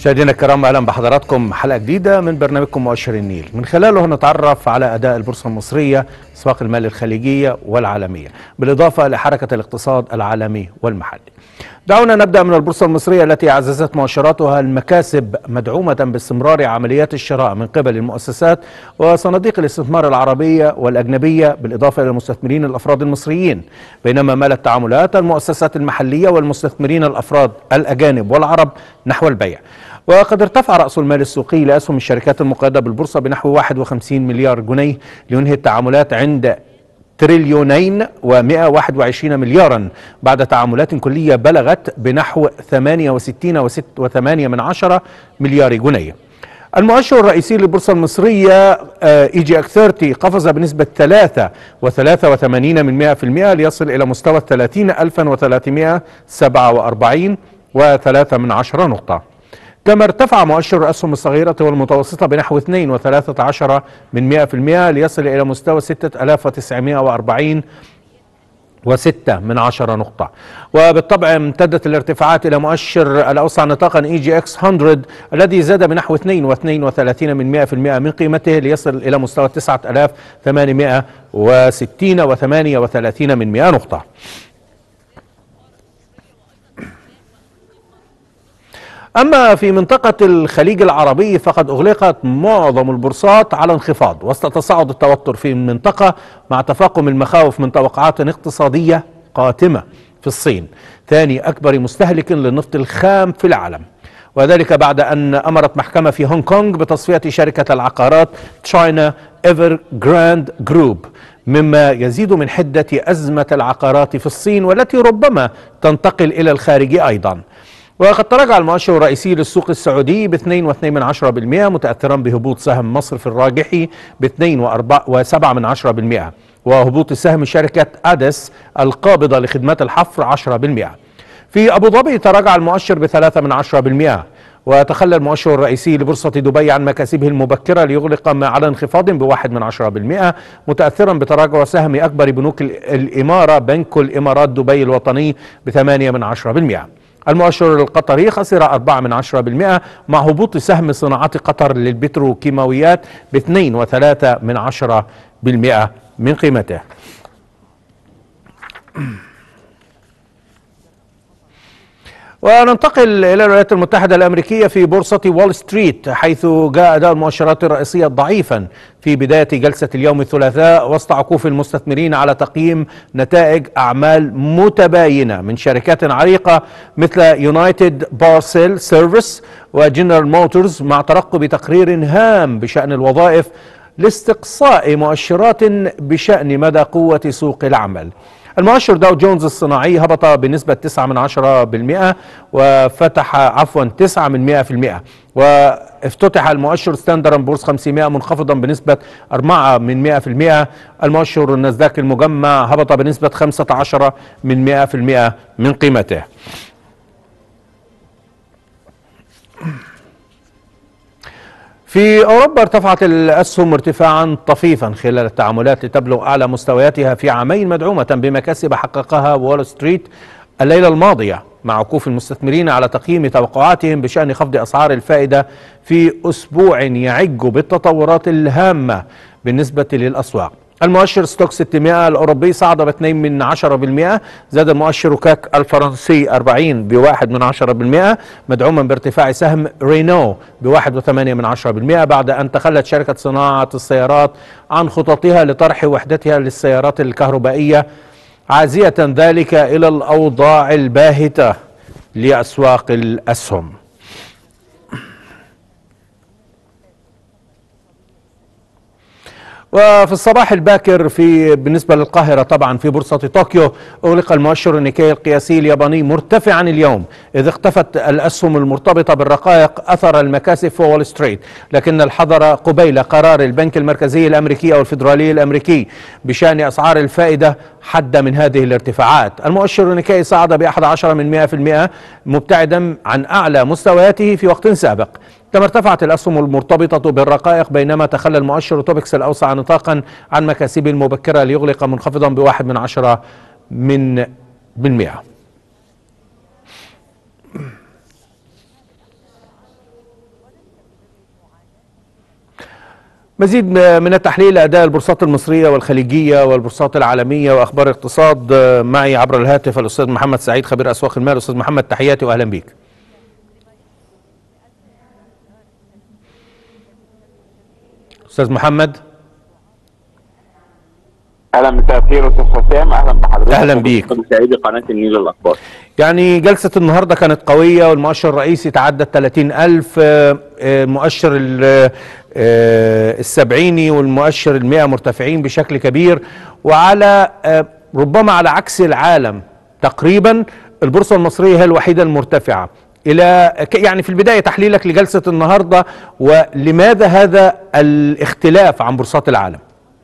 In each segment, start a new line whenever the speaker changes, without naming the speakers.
مشاهدينا الكرام اهلا بحضراتكم حلقه جديده من برنامجكم مؤشر النيل من خلاله هنتعرف على اداء البورصه المصريه اسواق المال الخليجيه والعالميه بالاضافه لحركه الاقتصاد العالمي والمحلي دعونا نبدا من البورصه المصريه التي عززت مؤشراتها المكاسب مدعومه باستمرار عمليات الشراء من قبل المؤسسات وصناديق الاستثمار العربيه والاجنبيه بالاضافه الى المستثمرين الافراد المصريين بينما مالت تعاملات المؤسسات المحليه والمستثمرين الافراد الاجانب والعرب نحو البيع وقد ارتفع رأس المال السوقي لأسهم الشركات المقيدة بالبورصة بنحو 51 مليار جنيه لينهي التعاملات عند تريليونين و121 مليارا بعد تعاملات كلية بلغت بنحو 68 و8 من عشرة مليار جنيه المؤشر الرئيسي للبورصة المصرية اي جي اك 30 قفز بنسبة 3 و83 من 100% ليصل إلى مستوى 30347 و3 من عشرة نقطة كما ارتفع مؤشر الأسهم الصغيرة والمتوسطة بنحو 2 و13 من 100% ليصل إلى مستوى 6940 وستة من عشرة نقطة وبالطبع امتدت الارتفاعات إلى مؤشر الأوسع نطاقا اي جي اكس 100 الذي زاد بنحو 2 و32 من 100% من قيمته ليصل إلى مستوى 9860 و38 من 100 نقطة أما في منطقة الخليج العربي فقد أغلقت معظم البورصات على انخفاض وسط تصاعد التوتر في المنطقة مع تفاقم المخاوف من توقعات اقتصادية قاتمة في الصين ثاني أكبر مستهلك للنفط الخام في العالم وذلك بعد أن أمرت محكمة في هونغ كونغ بتصفية شركة العقارات تشاينا ايفر جراند جروب مما يزيد من حدة أزمة العقارات في الصين والتي ربما تنتقل إلى الخارج أيضا وقد تراجع المؤشر الرئيسي للسوق السعودي ب 2.2% متأثرا بهبوط سهم مصر في الراجحي ب 2.7% وهبوط سهم شركة أدس القابضة لخدمات الحفر 10% في أبو ظبي تراجع المؤشر ب 3% وتخلى المؤشر الرئيسي لبورصة دبي عن مكاسبه المبكرة ليغلق على انخفاض بواحد من عشرة بالمئة متأثرا بتراجع سهم أكبر بنوك الإمارة بنك الإمارات دبي الوطني بثمانية من عشرة بالمئة المؤشر القطري خسر 4 من 10% مع هبوط سهم صناعات قطر للبتروكيماويات ب 2 و3 من 10% من قيمته وننتقل إلى الولايات المتحدة الأمريكية في بورصة وول ستريت حيث جاء أداء المؤشرات الرئيسية ضعيفا في بداية جلسة اليوم الثلاثاء وسط عكوف المستثمرين على تقييم نتائج أعمال متباينة من شركات عريقة مثل يونايتد بارسيل سيرفيس وجنرال موتورز مع ترقب تقرير هام بشأن الوظائف لاستقصاء مؤشرات بشأن مدى قوة سوق العمل المؤشر داو جونز الصناعي هبط بنسبة 9 من 10% وفتح عفوا 9 من 100% وافتتح المؤشر ستاندرد بورس 500 منخفضا بنسبة 4 من 100% المؤشر النزداك المجمع هبط بنسبة 15 من 100% من قيمته في أوروبا ارتفعت الأسهم ارتفاعا طفيفا خلال التعاملات لتبلغ أعلى مستوياتها في عامين مدعومة بمكاسب حققها وول ستريت الليلة الماضية مع وقوف المستثمرين على تقييم توقعاتهم بشأن خفض أسعار الفائدة في أسبوع يعج بالتطورات الهامة بالنسبة للأسواق المؤشر ستوك 600 الأوروبي صعد ب 2 من 10% زاد المؤشر كاك الفرنسي 40 ب 1 من 10% مدعوما بارتفاع سهم رينو ب 1 من 10% بعد أن تخلت شركة صناعة السيارات عن خططها لطرح وحدتها للسيارات الكهربائية عازية ذلك إلى الأوضاع الباهتة لأسواق الأسهم وفي الصباح الباكر في بالنسبة للقاهرة طبعا في بورصة طوكيو أغلق المؤشر النيكي القياسي الياباني مرتفعا اليوم إذ اختفت الأسهم المرتبطة بالرقائق أثر المكاسب في وول ستريت لكن الحظر قبيل قرار البنك المركزي الأمريكي أو الفيدرالي الأمريكي بشأن أسعار الفائدة حد من هذه الارتفاعات المؤشر النيكي صعد ب 11 من 100% مبتعدا عن أعلى مستوياته في وقت سابق كما ارتفعت الأسهم المرتبطة بالرقائق بينما تخلى المؤشر توبكس الأوسع نطاقا عن مكاسبه المبكرة ليغلق منخفضا بواحد من عشرة من بالمئة مزيد من التحليل لاداء البورصات المصريه والخليجيه والبورصات العالميه واخبار الاقتصاد معي عبر الهاتف الاستاذ محمد سعيد خبير اسواق المال استاذ محمد تحياتي واهلا بك. استاذ محمد
اهلا مساء الخير استاذ حسام اهلا بحضرتك
اهلا بيك
مشاهدي قناه النيل الاخبار
يعني جلسة النهاردة كانت قوية والمؤشر الرئيسي تعدى 30 ألف مؤشر السبعيني والمؤشر المئة مرتفعين بشكل كبير وعلى ربما على عكس العالم تقريبا البورصة المصرية هي الوحيدة المرتفعة الى يعني في البدايه تحليلك لجلسه النهارده ولماذا هذا الاختلاف عن بورصات العالم؟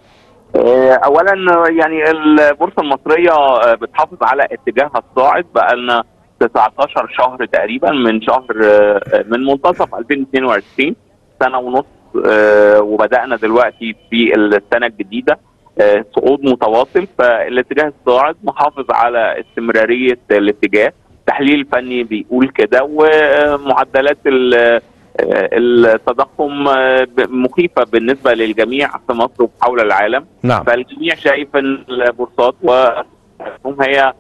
اولا يعني البورصه المصريه بتحافظ على اتجاهها الصاعد بقى لنا 19 شهر تقريبا من شهر من منتصف 2022 سنه ونص وبدانا دلوقتي في السنه الجديده صعود متواصل فالاتجاه الصاعد محافظ على استمراريه الاتجاه تحليل فني بيقول كده ومعدلات التضخم مخيفه بالنسبه للجميع في مصر وحول العالم
نعم.
فالجميع شايف ان البورصات وهم هي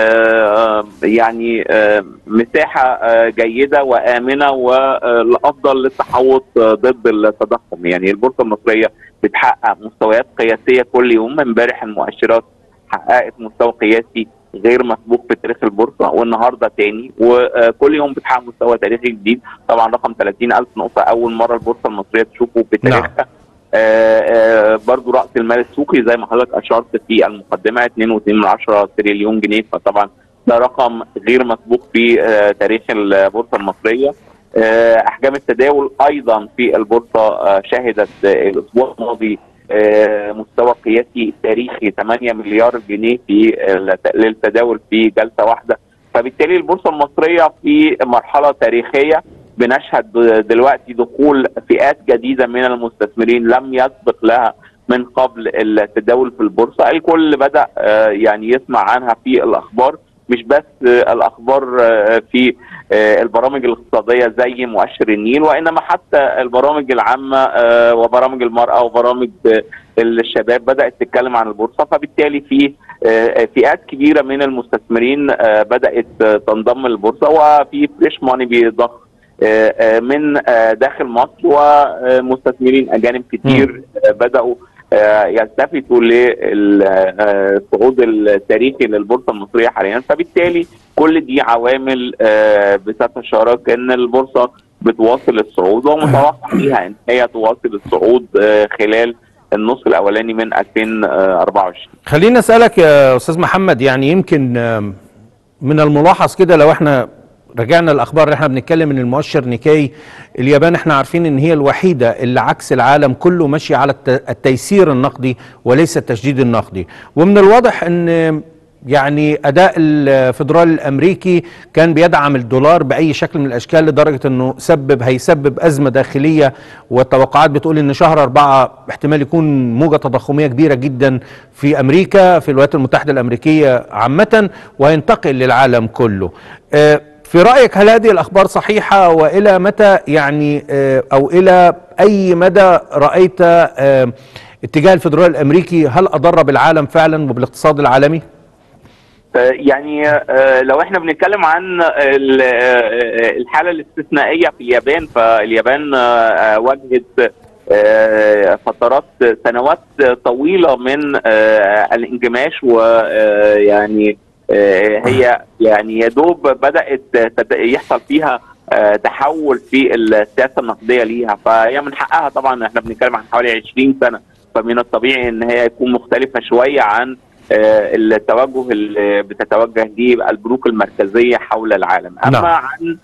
يعني مساحه جيده وامنه والافضل للتحوط ضد التضخم يعني البورصه المصريه بتحقق مستويات قياسيه كل يوم امبارح المؤشرات حققت مستوى قياسي غير مسبوق في تاريخ البورصه والنهارده تاني وكل يوم بتحقق مستوى تاريخي جديد طبعا رقم 30000 نقطه اول مره البورصه المصريه تشوفه بتاريخها نعم. آآ آآ برضو راس المال السوقي زي ما حضرتك اشرت في المقدمه 2.2 تريليون جنيه فطبعا ده رقم غير مسبوق في تاريخ البورصه المصريه احجام التداول ايضا في البورصه شهدت الاسبوع الماضي مستوى قياسي تاريخي 8 مليار جنيه في للتداول في جلسه واحده فبالتالي البورصه المصريه في مرحله تاريخيه بنشهد دلوقتي دخول فئات جديده من المستثمرين لم يسبق لها من قبل التداول في البورصه الكل بدا يعني يسمع عنها في الاخبار مش بس الاخبار في البرامج الاقتصاديه زي مؤشر النيل وانما حتى البرامج العامه وبرامج المراه وبرامج الشباب بدات تتكلم عن البورصه فبالتالي في فئات كبيره من المستثمرين بدات تنضم للبورصه وفي فريش ماني بيضخ من داخل مصر ومستثمرين اجانب كتير بداوا يلتفتوا للصعود التاريخي للبورصه المصريه حاليا فبالتالي كل دي عوامل بتتشارك ان البورصه بتواصل الصعود ومتوقع ليها ان هي تواصل الصعود خلال النص الاولاني من 2024
خليني اسالك يا استاذ محمد يعني يمكن من الملاحظ كده لو احنا رجعنا الاخبار اللي احنا بنتكلم ان المؤشر نيكاي اليابان احنا عارفين ان هي الوحيده اللي عكس العالم كله ماشي على التيسير النقدي وليس التشديد النقدي ومن الواضح ان يعني اداء الفدرالي الامريكي كان بيدعم الدولار باي شكل من الاشكال لدرجه انه سبب هيسبب ازمه داخليه والتوقعات بتقول ان شهر أربعة احتمال يكون موجه تضخميه كبيره جدا في امريكا في الولايات المتحده الامريكيه عامه وينتقل للعالم كله اه في رأيك هل هذه الأخبار صحيحة وإلى متى يعني أو إلى أي مدى رأيت اتجاه الفدرالي الأمريكي هل أضر بالعالم فعلا وبالاقتصاد العالمي؟
يعني لو احنا بنتكلم عن الحالة الاستثنائية في اليابان فاليابان واجهت فترات سنوات طويلة من الانجماش ويعني هي يعني يا دوب بدات يحصل فيها تحول في السياسه النقديه ليها فهي من حقها طبعا احنا بنتكلم عن حوالي 20 سنه فمن الطبيعي ان هي يكون مختلفه شويه عن التوجه اللي بتتوجه ليه البنوك المركزيه حول العالم اما نعم. عن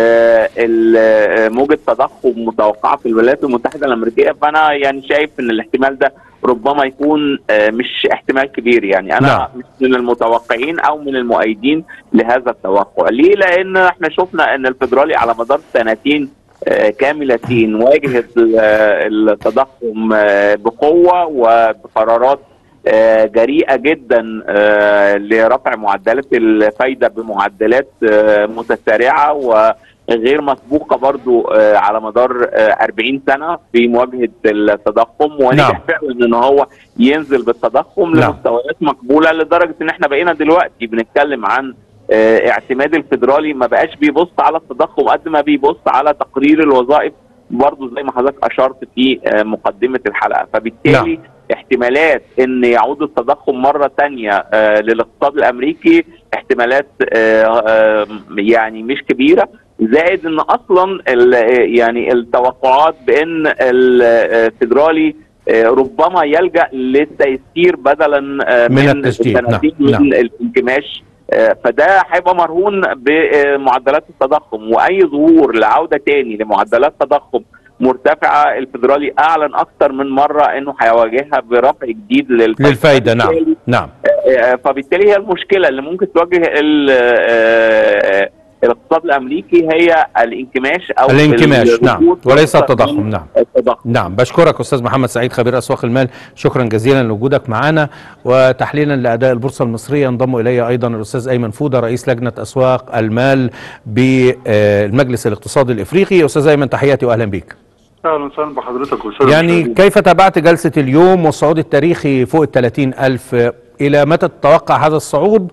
موجة تضخم متوقعة في الولايات المتحدة الأمريكية فأنا يعني شايف أن الاحتمال ده ربما يكون مش احتمال كبير يعني أنا لا. مش من المتوقعين أو من المؤيدين لهذا التوقع ليه؟ لأن احنا شفنا أن الفدرالي على مدار سنتين كاملتين واجهت التضخم بقوة وبقرارات جريئه جدا لرفع معدلات الفايده بمعدلات متسارعه غير مسبوقه برضو آه، على مدار آه، 40 سنه في مواجهه التضخم ونجح
نعم.
فعلا ان هو ينزل بالتضخم
نعم.
لمستويات مقبوله لدرجه ان احنا بقينا دلوقتي بنتكلم عن آه، اعتماد الفيدرالي ما بقاش بيبص على التضخم قد ما بيبص على تقرير الوظائف برضه زي ما حضرتك اشرت في آه، مقدمه الحلقه فبالتالي
نعم.
احتمالات ان يعود التضخم مره تانية آه، للاقتصاد الامريكي احتمالات آه، آه، يعني مش كبيره زائد ان اصلا ال- يعني التوقعات بان الفيدرالي آه، ربما يلجا للتيسير بدلا آه،
من التشديد.
السنتين
نعم،
من
نعم.
الانكماش آه، فده هيبقى مرهون بمعدلات التضخم واي ظهور لعوده تاني لمعدلات تضخم مرتفعه الفيدرالي اعلن اكثر من مره انه هيواجهها برفع جديد للفايده
للفايده نعم
فبالتالي-
نعم
آه، فبالتالي هي المشكله اللي ممكن تواجه ال- آه، الاقتصاد الامريكي هي الانكماش او
الانكماش
الركود
نعم وليس
أكثر
التضخم
من
نعم
التضخم
نعم بشكرك استاذ محمد سعيد خبير اسواق المال شكرا جزيلا لوجودك معنا وتحليلا لاداء البورصه المصريه ينضم الي ايضا الاستاذ ايمن فوده رئيس لجنه اسواق المال بالمجلس الاقتصادي الافريقي استاذ ايمن تحياتي واهلا بك
اهلا وسهلا بحضرتك استاذ
يعني
المشاهدين.
كيف تابعت جلسه اليوم والصعود التاريخي فوق ال 30 الف الى متى تتوقع هذا الصعود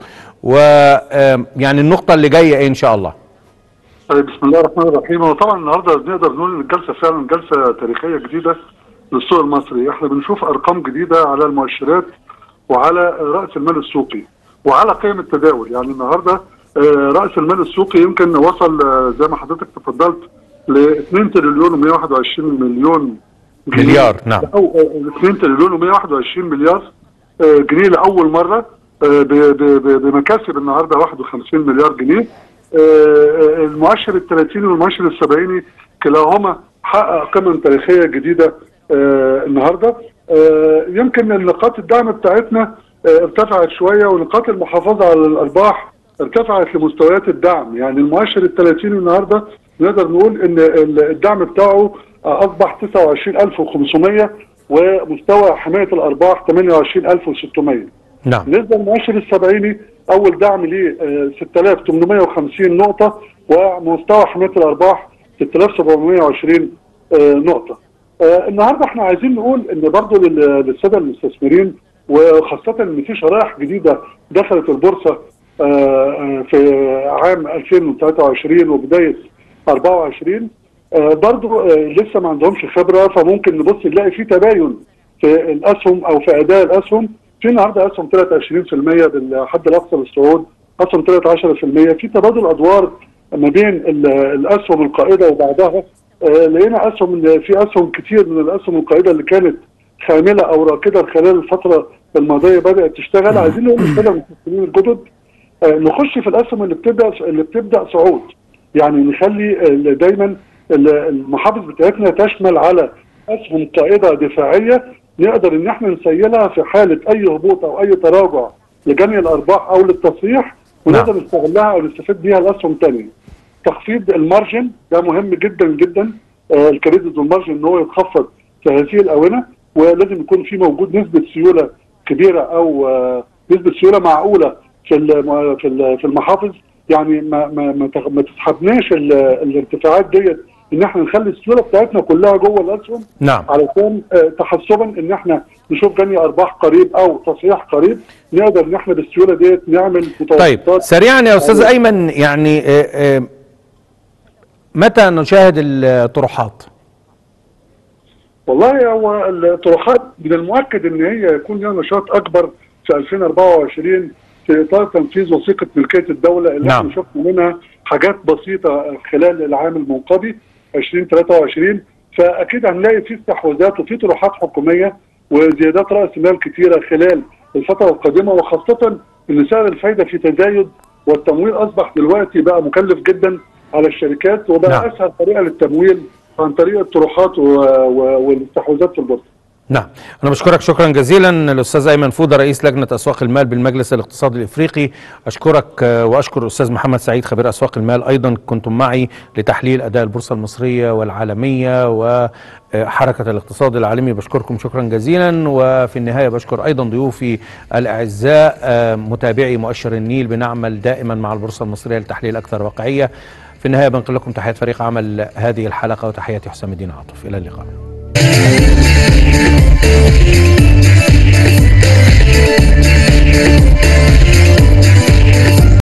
ويعني النقطه اللي جايه ايه ان شاء الله
طيب بسم الله الرحمن الرحيم وطبعا النهارده نقدر نقول ان الجلسه فعلا جلسه تاريخيه جديده للسوق المصري احنا بنشوف ارقام جديده على المؤشرات وعلى راس المال السوقي وعلى قيم التداول يعني النهارده آه، راس المال السوقي يمكن وصل آه، زي ما حضرتك تفضلت ل 2 تريليون و121 مليون جنيه.
مليار، نعم.
أو آه، 2 تريليون و121 مليار آه، جنيه لاول مره آه، ب- ب- ب- بمكاسب النهارده 51 مليار جنيه آه، المؤشر ال 30 والمؤشر ال 70 كلاهما حقق قمم تاريخيه جديده آه، النهارده آه، يمكن النقاط الدعم بتاعتنا آه، ارتفعت شويه ونقاط المحافظه على الارباح ارتفعت لمستويات الدعم يعني المؤشر ال 30 النهارده نقدر نقول ان ال- الدعم بتاعه آه، اصبح 29500 ومستوى حمايه الارباح 28600
نعم
بالنسبه للمؤشر السبعيني اول دعم ليه آه، 6850 نقطه ومستوى حمايه الارباح 6720 آه، نقطه. آه، النهارده احنا عايزين نقول ان برضه لل- للساده المستثمرين وخاصه ان في شرائح جديده دخلت البورصه آه، آه، في عام 2023 وبدايه 24 آه، برضو آه، لسه ما عندهمش خبره فممكن نبص نلاقي في تباين في الاسهم او في اداء الاسهم في النهارده اسهم طلعت 20% بالحد الاقصى للصعود اسهم طلعت 10% في تبادل ادوار ما بين ال- الاسهم القائده وبعدها آه، لقينا اسهم في اسهم كتير من الاسهم القائده اللي كانت خامله او راكده خلال الفتره الماضيه بدات تشتغل عايزين نقول للساده المستثمرين الجدد آه، نخش في الاسهم اللي بتبدا اللي بتبدا صعود يعني نخلي ال- دايما ال- المحافظ بتاعتنا تشمل على اسهم قائده دفاعيه نقدر ان احنا نسيلها في حاله اي هبوط او اي تراجع لجني الارباح او للتصحيح ونقدر
نعم.
نستغلها او نستفيد بيها لاسهم ثانيه. تخفيض المارجن ده مهم جدا جدا آه الكريدت والمارجن ان هو يتخفض في هذه الاونه ولازم يكون في موجود نسبه سيوله كبيره او آه نسبه سيوله معقوله في الم- في ال- في المحافظ يعني ما ما ما, تغ- ما تسحبناش ال- الارتفاعات ديت ان احنا نخلي السيوله بتاعتنا كلها جوه الاسهم
نعم
علشان آه، تحسبا ان احنا نشوف جني ارباح قريب او تصحيح قريب نقدر ان احنا بالسيوله ديت نعمل
طيب
متوسطات
سريعا يا استاذ ايمن يعني آه، آه، متى نشاهد الطروحات
والله هو الطروحات من المؤكد ان هي يكون لها نشاط اكبر في 2024 في اطار تنفيذ وثيقه ملكيه الدوله اللي
نعم.
احنا شفنا منها حاجات بسيطه خلال العام المنقضي 2023 فاكيد هنلاقي في استحواذات وفي طروحات حكوميه وزيادات راس مال كثيره خلال الفتره القادمه وخاصه ان سعر الفايده في تزايد والتمويل اصبح دلوقتي بقى مكلف جدا على الشركات وبقى
نعم.
اسهل طريقه للتمويل عن طريق الطروحات و- و- والاستحواذات في البورصه.
نعم أنا بشكرك شكرا جزيلا الأستاذ أيمن فودة رئيس لجنة أسواق المال بالمجلس الاقتصادي الإفريقي أشكرك آه، وأشكر الأستاذ محمد سعيد خبير أسواق المال أيضا كنتم معي لتحليل أداء البورصة المصرية والعالمية وحركة الاقتصاد العالمي بشكركم شكرا جزيلا وفي النهاية بشكر أيضا ضيوفي الأعزاء آه، متابعي مؤشر النيل بنعمل دائما مع البورصة المصرية لتحليل أكثر واقعية في النهايه بنقل لكم تحيات فريق عمل هذه الحلقه وتحياتي حسام الدين عاطف الى اللقاء